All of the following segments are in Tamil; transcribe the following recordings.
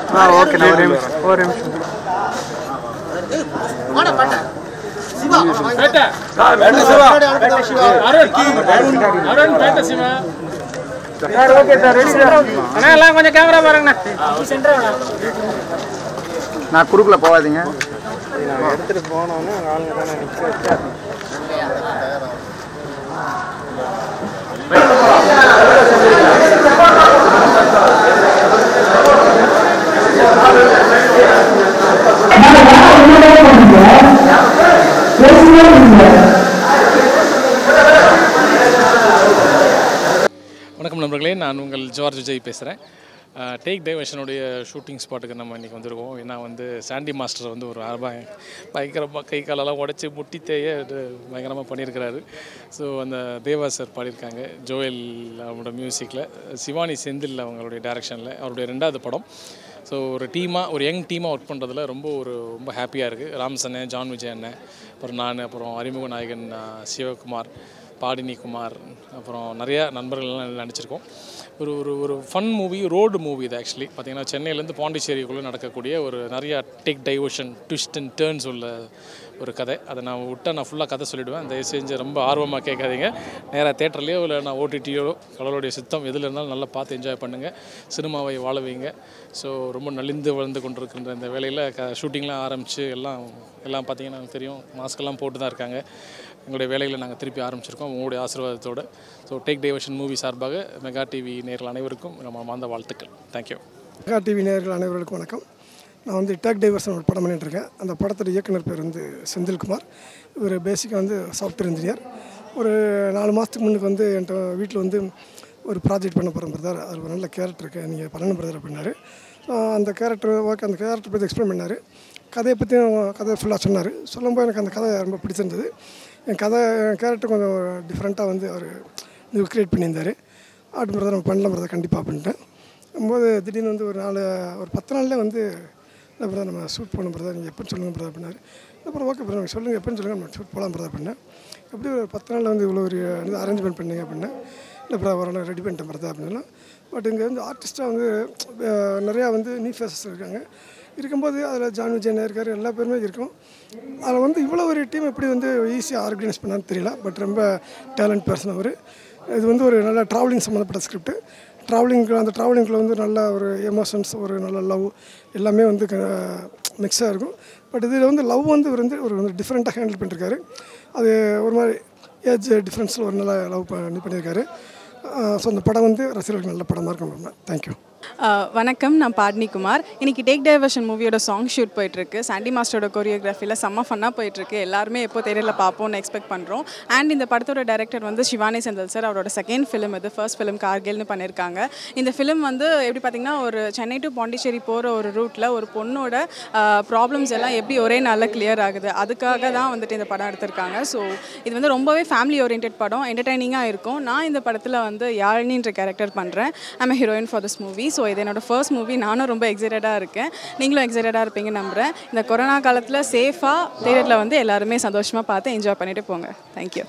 ஆ ஓகே ஒரு நிமிஷம் ஒரு நிமிஷம் sir okay sir ready sir அண்ணா எல்லாம் கொஞ்சம் கேமரா பாருங்கண்ணா நான் குறுக்கில் போகாதீங்க எடுத்துட்டு போனோன்னு ஆளுங்க தானே நிற்க வச்சா வணக்கம் நண்பர்களே நான் உங்கள் ஜார்ஜ் விஜய் பேசுகிறேன் டேக் டைவர்ஷனுடைய ஷூட்டிங் ஸ்பாட்டுக்கு நம்ம இன்றைக்கி வந்திருக்கோம் ஏன்னா வந்து சாண்டி மாஸ்டர் வந்து ஒரு அரபா பயங்கரமாக கை காலெல்லாம் உடச்சி முட்டி தேய இது பயங்கரமாக பண்ணியிருக்கிறாரு ஸோ அந்த தேவா சார் பாடியிருக்காங்க ஜோயல் அவரோட மியூசிக்கில் சிவானி செந்தில் அவங்களுடைய டைரக்ஷனில் அவருடைய ரெண்டாவது படம் ஸோ ஒரு டீமாக ஒரு யங் டீமாக ஒர்க் பண்ணுறதுல ரொம்ப ஒரு ரொம்ப ஹாப்பியாக இருக்குது ராம்ஸ் அண்ணன் ஜான் விஜய் அண்ணன் அப்புறம் நான் அப்புறம் அறிமுக நாயகன் ஆஹ், சிவகுமார் பாடினி குமார் அப்புறம் நிறையா நண்பர்கள்லாம் நடிச்சிருக்கோம் ஒரு ஒரு ஒரு ஃபன் மூவி ரோடு மூவி இது ஆக்சுவலி பார்த்தீங்கன்னா சென்னையிலேருந்து பாண்டிச்சேரிக்குள்ளே நடக்கக்கூடிய ஒரு நிறையா take diversion twist and turns உள்ள ஒரு கதை அதை நான் விட்டால் நான் ஃபுல்லாக கதை சொல்லிவிடுவேன் தயவு செஞ்சு ரொம்ப ஆர்வமாக கேட்காதீங்க நேராக தேட்டர்லேயோ இல்லை நான் ஓடிடியோ கடவுளுடைய சித்தம் எதில் இருந்தாலும் நல்லா பார்த்து என்ஜாய் பண்ணுங்கள் சினிமாவை வாழ வைங்க ஸோ ரொம்ப நலிந்து வளர்ந்து கொண்டிருக்கின்ற இந்த வேலையில் க ஷூட்டிங்லாம் ஆரம்பித்து எல்லாம் எல்லாம் பார்த்தீங்கன்னா எனக்கு தெரியும் மாஸ்க்கெல்லாம் போட்டு தான் இருக்காங்க எங்களுடைய வேலைகளை நாங்கள் திருப்பி ஆரம்பிச்சிருக்கோம் உங்களுடைய ஆசீர்வாதத்தோடு ஸோ டேக் டைவர்ஷன் மூவி சார்பாக மெகா டிவி நேர்கள் அனைவருக்கும் நம்ம மாந்த வாழ்த்துக்கள் தேங்க்யூ மெகா டிவி நேயர்கள் அனைவருக்கும் வணக்கம் நான் வந்து டேக் டைவர்ஸன் ஒரு படம் பண்ணிட்டு இருக்கேன் அந்த படத்தோட இயக்குனர் பேர் வந்து செந்தில்குமார் இவர் பேசிக்காக வந்து சாஃப்ட்வேர் இன்ஜினியர் ஒரு நாலு மாதத்துக்கு முன்னுக்கு வந்து என்கிட்ட வீட்டில் வந்து ஒரு ப்ராஜெக்ட் பண்ண போகிறேன் பிரதர் அது ஒரு நல்ல கேரக்டர் இருக்கு நீங்கள் பண்ணணும் பிரதர் அப்படின்னாரு ஆஹ் அந்த கேரக்டர் ஓகே அந்த கேரக்டர் பற்றி எக்ஸ்பிளைன் பண்ணார் கதையை பற்றியும் கதையை ஃபுல்லாக சொன்னார் சொல்லும்போது எனக்கு அந்த கதை ரொம்ப பிடிச்சிருந்தது என் கதை என் கேரக்டர் கொஞ்சம் டிஃப்ரெண்ட்டாக வந்து அவர் இது க்ரியேட் பண்ணியிருந்தார் ஆட்டு பிரதர் நம்ம பண்ணலாம் பிரதர் கண்டிப்பாக அப்படின்ட்டேன் போது திடீர்னு வந்து ஒரு நாலு ஒரு பத்து நாள்லேயே வந்து இல்லை பிரதர் நம்ம ஷூட் பண்ண பிரதர் நீங்கள் எப்போ சொல்லுங்கள் பிரதர் அப்படின்னாரு அப்புறம் ஓகே பிரதர் சொல்லுங்கள் எப்போன்னு சொல்லுங்கள் நம்ம ஷூட் போகலாம் பிரதர் அப்படின்னேன் எப்படி ஒரு பத்து நாளில் வந்து இவ்வளோ ஒரு இது அரேஞ்ச்மெண்ட் பண்ணீங்க அப்படின்னா இல்லை பிரதர் ஒரு நாள் ரெடி பண்ணிட்டேன் பிரதர் அப்படின்னா பட் இங்கே வந்து ஆர்டிஸ்ட்டாக வந்து அஹ், நிறையா வந்து நியூ ஃபேஸஸ் இருக்காங்க இருக்கும்போது அதில் ஜான் விஜயன் இருக்கார் எல்லா பேருமே இருக்கும் அதில் வந்து இவ்வளோ ஒரு டீம் எப்படி வந்து ஈஸியாக ஆர்கனைஸ் பண்ணான்னு தெரியல பட் ரொம்ப டேலண்ட் பர்சன் அவர் இது வந்து ஒரு நல்ல ட்ராவலிங் சம்மந்தப்பட்ட ஸ்கிரிப்ட் ட்ராவலிங்க்கு அந்த ட்ராவலிங்கில் வந்து நல்ல ஒரு எமோஷன்ஸ் ஒரு நல்ல லவ் எல்லாமே வந்து மிக்ஸாக இருக்கும் பட் இதில் வந்து லவ் வந்து இவர் வந்து ஒரு வந்து டிஃப்ரெண்ட்டாக ஹேண்டில் பண்ணியிருக்காரு அது ஒரு மாதிரி ஏஜ் டிஃப்ரென்ஸில் ஒரு நல்ல லவ் பண்ணி பண்ணியிருக்காரு ஸோ அந்த படம் வந்து ரசிகர்களுக்கு நல்ல படமாக இருக்கும் தேங்க்யூ அஹ் வணக்கம் நான் பாட்னி குமார் இன்னைக்கு டேக் டைவர்ஷன் மூவியோட சாங் ஷூட் போயிட்டுருக்கு சாண்டி மாஸ்டரோட கொரியோகிராஃபியில் செம்ம ஃபன்னாக போயிட்டுருக்கு எல்லாருமே எப்போ தேரியில் பார்ப்போம்னு எக்ஸ்பெக்ட் பண்ணுறோம் அண்ட் இந்த படத்தோட டைரக்டர் வந்து சிவானி செந்தில் சார் அவரோட செகண்ட் ஃபிலிம் இது ஃபர்ஸ்ட் ஃபிலிம் கார்கில்னு பண்ணியிருக்காங்க இந்த ஃபிலிம் வந்து எப்படி பார்த்தீங்கன்னா ஒரு சென்னை டு பாண்டிச்சேரி போகிற ஒரு ரூட்டில் ஒரு பொண்ணோட ப்ராப்ளம்ஸ் எல்லாம் எப்படி ஒரே நாளில் கிளியர் ஆகுது அதுக்காக தான் வந்துட்டு இந்த படம் எடுத்திருக்காங்க ஸோ இது வந்து ரொம்பவே ஃபேமிலி ஓரியன்ட் படம் என்டர்டைனிங்காக இருக்கும் நான் இந்த படத்தில் வந்து யாழினின்ற கேரக்டர் பண்ணுறேன் I'm heroine for this movie so இது என்னோட ஃபர்ஸ்ட் மூவி நானும் ரொம்ப எக்ஸைட்டடாக இருக்கேன் நீங்களும் எக்ஸைட்டடாக இருப்பீங்கன்னு நம்புகிறேன் இந்த கொரோனா காலத்தில் சேஃபாக தேட்டரில் வந்து எல்லாருமே சந்தோஷமாக பார்த்து என்ஜாய் பண்ணிட்டு போங்க தேங்க்யூ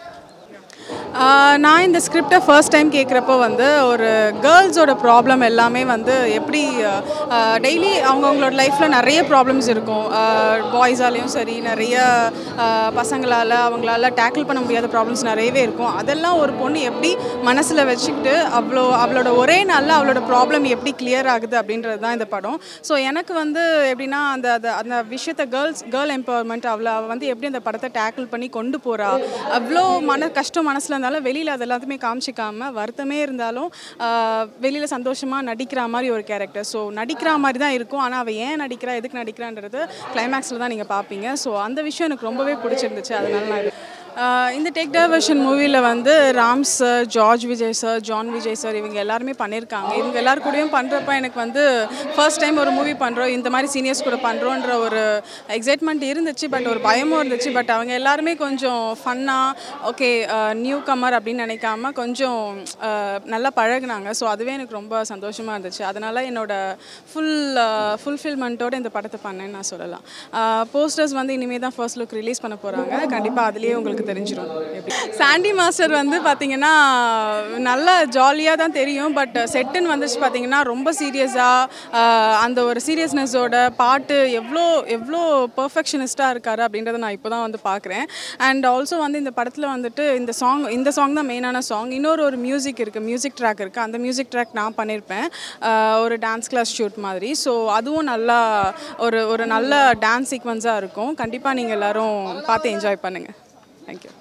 ஆஹ் நான் இந்த ஸ்கிரிப்டை ஃபர்ஸ்ட் டைம் கேட்குறப்போ வந்து ஒரு கேர்ள்ஸோட ப்ராப்ளம் எல்லாமே வந்து எப்படி டெய்லி அவங்கவுங்களோட லைஃப்பில் நிறைய ப்ராப்ளம்ஸ் இருக்கும் பாய்ஸாலேயும் சரி நிறைய ஆஹ் பசங்களால் அவங்களால டேக்கிள் பண்ண முடியாத ப்ராப்ளம்ஸ் நிறையவே இருக்கும் அதெல்லாம் ஒரு பொண்ணு எப்படி மனசில் வச்சுக்கிட்டு அவ்வளோ அவளோட ஒரே நாளில் அவளோட ப்ராப்ளம் எப்படி கிளியர் ஆகுது அப்படின்றது தான் இந்த படம் ஸோ எனக்கு வந்து எப்படின்னா அந்த அந்த அந்த விஷயத்த கேர்ள்ஸ் கேர்ள் எம்பவர்மெண்ட் அவளை அவள் வந்து எப்படி அந்த படத்தை டேக்கிள் பண்ணி கொண்டு போகிறா அவ்வளோ மன கஷ்டம் மனசில் இருந்தாலும் வெளியில் அது எல்லாத்தையுமே காமிச்சிக்காம வருத்தமே இருந்தாலும் வெளியில் சந்தோஷமாக நடிக்கிற மாதிரி ஒரு கேரக்டர் ஸோ நடிக்கிற மாதிரி தான் இருக்கும் ஆனால் அவள் ஏன் நடிக்கிறா எதுக்கு நடிக்கிறான்றது கிளைமேக்ஸில் தான் நீங்கள் பார்ப்பீங்க ஸோ அந்த விஷயம் எனக்கு ரொம்பவே பிடிச்சிருந்துச்சு அதனால நான் இது- ஆஹ் இந்த டேக் டைவர்ஷன் மூவியில் வந்து Ram sir George Vijay sir John Vijay sir இவங்க எல்லாருமே பண்ணியிருக்காங்க இவங்க எல்லார் கூடயும் பண்ணுறப்ப எனக்கு வந்து ஃபர்ஸ்ட் டைம் ஒரு மூவி பண்ணுறோம் இந்த மாதிரி சீனியர்ஸ் கூட பண்ணுறோன்ற ஒரு எக்ஸைட்மெண்ட் இருந்துச்சு பட் ஒரு பயமும் இருந்துச்சு பட் அவங்க எல்லாருமே கொஞ்சம் ஃபன்னாக ஓகே நியூ கமர் அப்படின்னு நினைக்காம கொஞ்சம் ஆஹ் நல்லா பழகுனாங்க ஸோ அதுவே எனக்கு ரொம்ப சந்தோஷமாக இருந்துச்சு அதனால் என்னோட ஃபுல் ஃபுல்ஃபில்மெண்ட்டோட இந்த படத்தை பண்ணேன்னு நான் சொல்லலாம் போஸ்டர்ஸ் வந்து இனிமேல் தான் ஃபர்ஸ்ட் லுக் ரிலீஸ் பண்ண போகிறாங்க கண்டிப்பாக அதுலேயே உங்களுக்கு உங்களுக்கு தெரிஞ்சிடும் எப்படி சாண்டி மாஸ்டர் வந்து பார்த்தீங்கன்னா நல்லா ஜாலியாக தான் தெரியும் பட் செட்டுன்னு வந்துச்சு பார்த்தீங்கன்னா ரொம்ப சீரியஸாக அந்த ஒரு சீரியஸ்னஸோட பாட்டு எவ்வளோ எவ்வளோ பர்ஃபெக்ஷனிஸ்ட்டாக இருக்காரு அப்படின்றத நான் இப்போ தான் வந்து பார்க்குறேன் அண்ட் ஆல்சோ வந்து இந்த படத்தில் வந்துட்டு இந்த சாங் இந்த சாங் தான் மெயினான சாங் இன்னொரு ஒரு மியூசிக் இருக்குது மியூசிக் ட்ராக் இருக்குது அந்த மியூசிக் ட்ராக் நான் பண்ணியிருப்பேன் ஆஹ் ஒரு டான்ஸ் கிளாஸ் ஷூட் மாதிரி ஸோ அதுவும் நல்லா ஒரு ஒரு நல்ல டான்ஸ் சீக்வன்ஸாக இருக்கும் கண்டிப்பாக நீங்கள் எல்லோரும் பார்த்து என்ஜாய் பண்ணுங்கள் தேங்க்யூ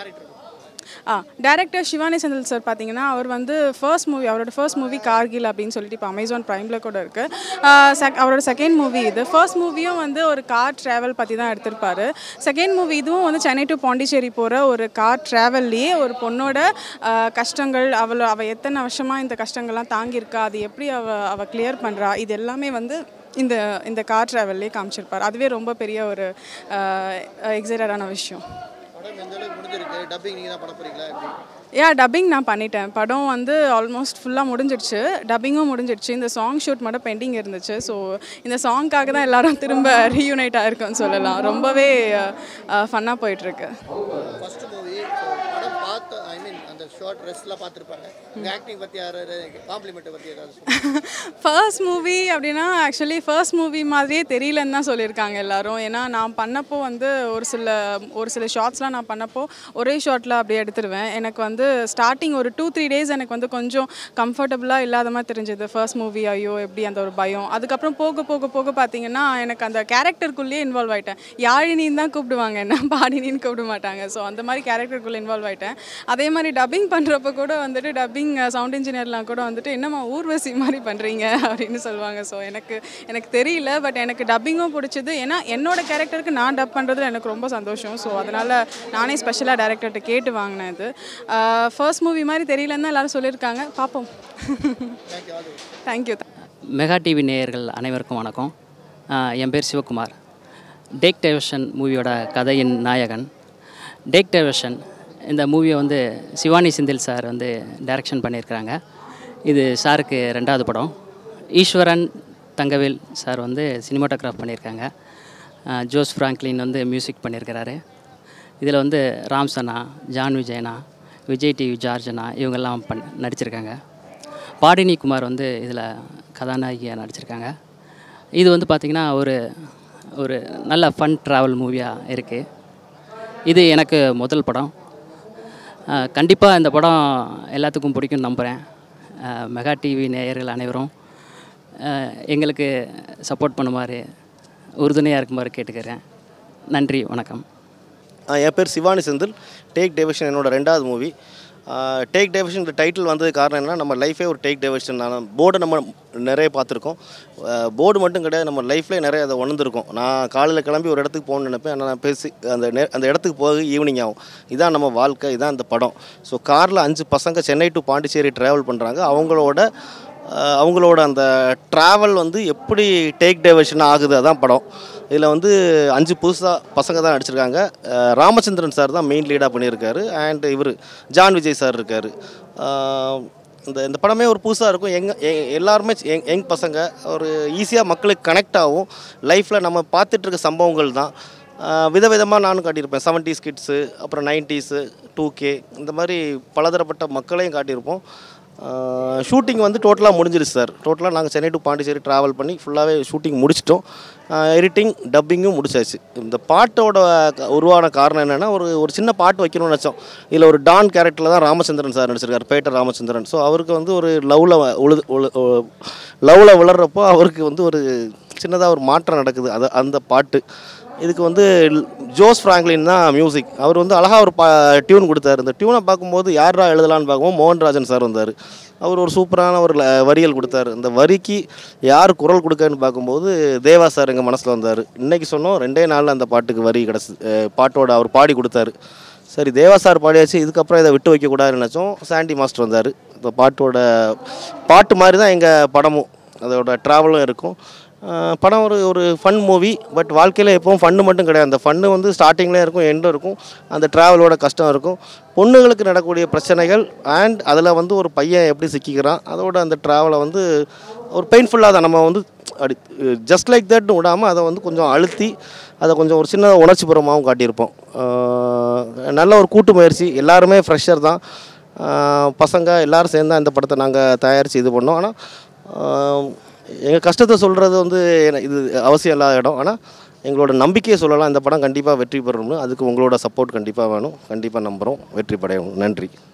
ஆ டேரக்டர் சிவானி செந்தில் சார் பார்த்தீங்கன்னா அவர் வந்து ஃபர்ஸ்ட் மூவி அவரோட ஃபர்ஸ்ட் மூவி கார்கில் அப்படின்னு சொல்லிட்டு இப்போ அமேசான் ப்ரைமில் கூட இருக்குது அவரோட செகண்ட் மூவி இது ஃபர்ஸ்ட் மூவியும் வந்து ஒரு கார் ட்ராவல் பற்றி தான் எடுத்திருப்பாரு செகண்ட் மூவி இதுவும் வந்து சென்னை டு பாண்டிச்சேரி போகிற ஒரு கார் ட்ராவல்லையே ஒரு பொண்ணோட ஆ, கஷ்டங்கள் அவள் அவள் எத்தனை வருஷமாக இந்த கஷ்டங்கள்லாம் தாங்கியிருக்கா அது எப்படி அவள் அவள் கிளியர் பண்ணுறா இது எல்லாமே வந்து இந்த இந்த கார் ட்ராவல்லே காமிச்சிருப்பார் அதுவே ரொம்ப பெரிய ஒரு எக்ஸைட்டடான விஷயம் படம் எந்த அளவுக்கு முடிஞ்சிருக்கு டப்பிங் நீங்கள் தான் பண்ண போறீங்களா எப்படி யா டப்பிங் நான் பண்ணிட்டேன் படம் வந்து ஆல்மோஸ்ட் ஃபுல்லாக முடிஞ்சிடுச்சு டப்பிங்கும் முடிஞ்சிடுச்சு இந்த சாங் ஷூட் மட்டும் பெண்டிங் இருந்துச்சு ஸோ இந்த சாங்க்காக தான் எல்லாரும் திரும்ப ரீயூனைட் ஆயிருக்குன்னு சொல்லலாம் ரொம்பவே ஃபன்னாக போயிட்டுருக்கு ஃபர்ஸ்ட் மூவி படம் பார்த்து ஐ மீன் அந்த ஷார்ட் ரெஸ்ட்லாம் பார்த்துருப்பாங்க உங்கள் ஆக்டிங் பற்றி யாராவது காம்ப்ளிமெண்ட்டை பற்றி ஏதாவது சொல்லுங்க. ஃபர்ஸ்ட் மூவி அப்படின்னா ஆக்சுவலி ஃபர்ஸ்ட் மூவி மாதிரியே தெரியலன்னு தான் சொல்லியிருக்காங்க எல்லாரும் ஏன்னா நான் பண்ணப்போ வந்து ஒரு சில ஒரு சில ஷார்ட்ஸ்லாம் நான் பண்ணப்போ ஒரே ஷார்ட்டில் அப்படியே எடுத்துருவேன் எனக்கு வந்து ஸ்டார்டிங் ஒரு டூ த்ரீ டேஸ் எனக்கு வந்து கொஞ்சம் கம்ஃபர்டபுளாக இல்லாத மாதிரி தெரிஞ்சது ஃபர்ஸ்ட் மூவி ஐயோ எப்படி அந்த ஒரு பயம் அதுக்கப்புறம் போக போக போக பார்த்தீங்கன்னா எனக்கு அந்த கேரக்டருக்குள்ளேயே இன்வால்வ் ஆகிட்டேன் யாழினின்னு தான் கூப்பிடுவாங்க என்ன பாடினின்னு கூப்பிட மாட்டாங்க ஸோ அந்த மாதிரி கேரக்டருக்குள்ளே இன்வால்வ் ஆகிட்டேன் அதே மாதிரி டப்பிங் பண்ணுறப்ப கூட வந்துட்டு டப்பிங் சவுண்ட் இன்ஜினியர்லாம் கூட வந்துட்டு என்னம்மா ஊர்வசி மாதிரி பண்ணுறீங்க அப்படின்னு சொல்லுவாங்க ஸோ எனக்கு எனக்கு தெரியல பட் எனக்கு டப்பிங்கும் பிடிச்சது ஏன்னா என்னோட கேரக்டருக்கு நான் டப் பண்ணுறதுல எனக்கு ரொம்ப சந்தோஷம் ஸோ அதனால் நானே ஸ்பெஷலாக டேரக்டர்கிட்ட கேட்டு வாங்கினேன் இது ஃபர்ஸ்ட் மூவி மாதிரி தெரியலன்னு தான் எல்லாரும் சொல்லியிருக்காங்க பார்ப்போம் தேங்க்யூ மெகா டிவி நேயர்கள் அனைவருக்கும் வணக்கம் ஆஹ் என் பேர் சிவகுமார் டேக் டைவர்ஷன் மூவியோட கதையின் நாயகன் டேக் டைவர்ஷன் இந்த மூவியை வந்து சிவானி செந்தில் சார் வந்து டைரக்ஷன் பண்ணியிருக்கிறாங்க இது சாருக்கு ரெண்டாவது படம் ஈஸ்வரன் தங்கவேல் சார் வந்து சினிமாட்டோகிராஃப் பண்ணியிருக்காங்க ஆஹ் ஜோஸ் ஃப்ராங்க்லின் வந்து மியூசிக் பண்ணியிருக்கிறாரு இதில் வந்து ராம்சனா ஜான் விஜயனா விஜய் டிவி ஜார்ஜனா இவங்கெல்லாம் பண் நடிச்சிருக்காங்க பாடினி குமார் வந்து இதில் கதாநாயகியாக நடிச்சிருக்காங்க இது வந்து பார்த்திங்கன்னா ஒரு ஒரு நல்ல ஃபன் ட்ராவல் மூவியாக இருக்குது இது எனக்கு முதல் படம் கண்டிப்பாக இந்த படம் எல்லாத்துக்கும் பிடிக்கும்னு நம்புகிறேன் மெகா டிவி நேயர்கள் அனைவரும் அஹ், எங்களுக்கு சப்போர்ட் பண்ணுமாறு உறுதுணையாக இருக்குமாறு கேட்டுக்கிறேன் நன்றி வணக்கம் ஆ, என் பேர் சிவானி செந்தில் டேக் டைவர்ஷன் என்னோட ரெண்டாவது மூவி டேக் டைவர்ஷன் இந்த டைட்டில் வந்தது காரணம் என்னன்னா நம்ம லைஃபே ஒரு டேக் டைவர்ஷன் நான் போர்டை நம்ம நிறைய பார்த்துருக்கோம் போர்டு மட்டும் கிடையாது நம்ம லைஃப்லேயே நிறைய அதை உணர்ந்துருக்கோம் நான் காலையில் கிளம்பி ஒரு இடத்துக்கு போகணும்னு நினைப்பேன் ஆனால் நான் பேசி அந்த நே அந்த இடத்துக்கு போக ஈவினிங் ஆகும் இதான் நம்ம வாழ்க்கை இதான் இந்த படம் ஸோ காரில் அஞ்சு பசங்க சென்னை டு பாண்டிச்சேரி ட்ராவல் பண்ணுறாங்க அவங்களோட அஹ், அவங்களோட அந்த ட்ராவல் வந்து எப்படி டேக் டைவர்ஷன் ஆகுது அதான் படம் இதில் வந்து அஞ்சு புதுசாக பசங்க தான் நடிச்சிருக்காங்க அஹ், ராமச்சந்திரன் சார் தான் மெயின் லீடாக பண்ணியிருக்காரு அண்ட் இவர் ஜான் விஜய் சார் இருக்கார் இந்த இந்த படமே ஒரு புதுசாக இருக்கும் எங்க எ- எல்லாருமே யங் யங் பசங்க ஒரு ஈஸியாக மக்களுக்கு கனெக்ட் ஆகும் லைஃப்பில் நம்ம பார்த்துட்டு இருக்க சம்பவங்கள் தான் விதவிதமாக நானும் காட்டியிருப்பேன் செவன்ட்டீஸ் கிட்ஸு அப்புறம் நைன்ட்டீஸு டூ கே இந்த மாதிரி பலதரப்பட்ட மக்களையும் காட்டியிருப்போம் ஷூட்டிங் வந்து டோட்டலாக முடிஞ்சிருச்சு சார் டோட்டலாக நாங்கள் சென்னை டு பாண்டிச்சேரி ட்ராவல் பண்ணி ஃபுல்லாகவே ஷூட்டிங் முடிச்சிட்டோம் எடிட்டிங் டப்பிங்கும் முடிச்சாச்சு இந்த பாட்டோட க- உருவான காரணம் என்னென்னா ஒரு ஒரு சின்ன பாட்டு வைக்கணும்னு நினச்சோம் இதில் ஒரு டான் கேரக்டரில் தான் ராமச்சந்திரன் சார் நடிச்சிருக்காரு பேட்டர் ராமச்சந்திரன் ஸோ அவருக்கு வந்து ஒரு லவ்வில் உழுது லவ்வில் விளறப்போ அவருக்கு வந்து ஒரு சின்னதாக ஒரு மாற்றம் நடக்குது அது அந்த பாட்டு இதுக்கு வந்து ஜோஸ் ஃப்ராங்க்லின் தான் மியூசிக் அவர் வந்து அழகாக ஒரு பா டியூன் கொடுத்தாரு இந்த டியூனை பார்க்கும்போது யாரா எழுதலான்னு பார்க்கும்போது மோகன்ராஜன் சார் வந்தார் அவர் ஒரு சூப்பரான ஒரு ல- வரிகள் கொடுத்தாரு இந்த வரிக்கு யார் குரல் கொடுக்கன்னு பார்க்கும்போது தேவா சார் எங்கள் மனசில் வந்தார் இன்றைக்கி சொன்னோம் ரெண்டே நாளில் அந்த பாட்டுக்கு வரி கிடச்சி பாட்டோட அவர் பாடி கொடுத்தாரு சரி தேவா சார் பாடியாச்சு இதுக்கப்புறம் இதை விட்டு வைக்கக்கூடாதுன்னு நினச்சோம் சாண்டி மாஸ்டர் வந்தார் இந்த பாட்டோட பாட்டு மாதிரி தான் எங்கள் படமும் அதோட ட்ராவலும் இருக்கும் அஹ் படம் ஒரு ஒரு ஃபன் மூவி பட் வாழ்க்கையில் எப்பவும் ஃபன்னு மட்டும் கிடையாது அந்த ஃபன்னு வந்து ஸ்டார்டிங்லேயும் இருக்கும் எண்டும் இருக்கும் அந்த ட்ராவலோட கஷ்டம் இருக்கும் பொண்ணுங்களுக்கு நடக்கக்கூடிய பிரச்சனைகள் அண்ட் அதில் வந்து ஒரு பையன் எப்படி சிக்கிக்கிறான் அதோட அந்த ட்ராவலை வந்து ஒரு பெயின்ஃபுல்லாக தான் நம்ம வந்து அப்படி ஜஸ்ட் லைக் தட்னு விடாமல் அதை வந்து கொஞ்சம் அழுத்தி அதை கொஞ்சம் ஒரு சின்ன உணர்ச்சிபூர்வமாகவும் காட்டியிருப்போம் ஆஹ் நல்ல ஒரு கூட்டு முயற்சி எல்லாருமே ஃப்ரெஷர் தான் ஆஹ் பசங்க எல்லாரும் சேர்ந்து தான் இந்த படத்தை நாங்கள் தயாரித்து இது பண்ணோம் ஆனால் எங்கள் கஷ்டத்தை சொல்கிறது வந்து என- இது அவசியம் இல்லாத இடம் ஆனால் எங்களோட நம்பிக்கையை சொல்லலாம் இந்த படம் கண்டிப்பாக வெற்றி பெறணும்னு அதுக்கு உங்களோட சப்போர்ட் கண்டிப்பாக வேணும் கண்டிப்பாக நம்புகிறோம் வெற்றி படையணும் நன்றி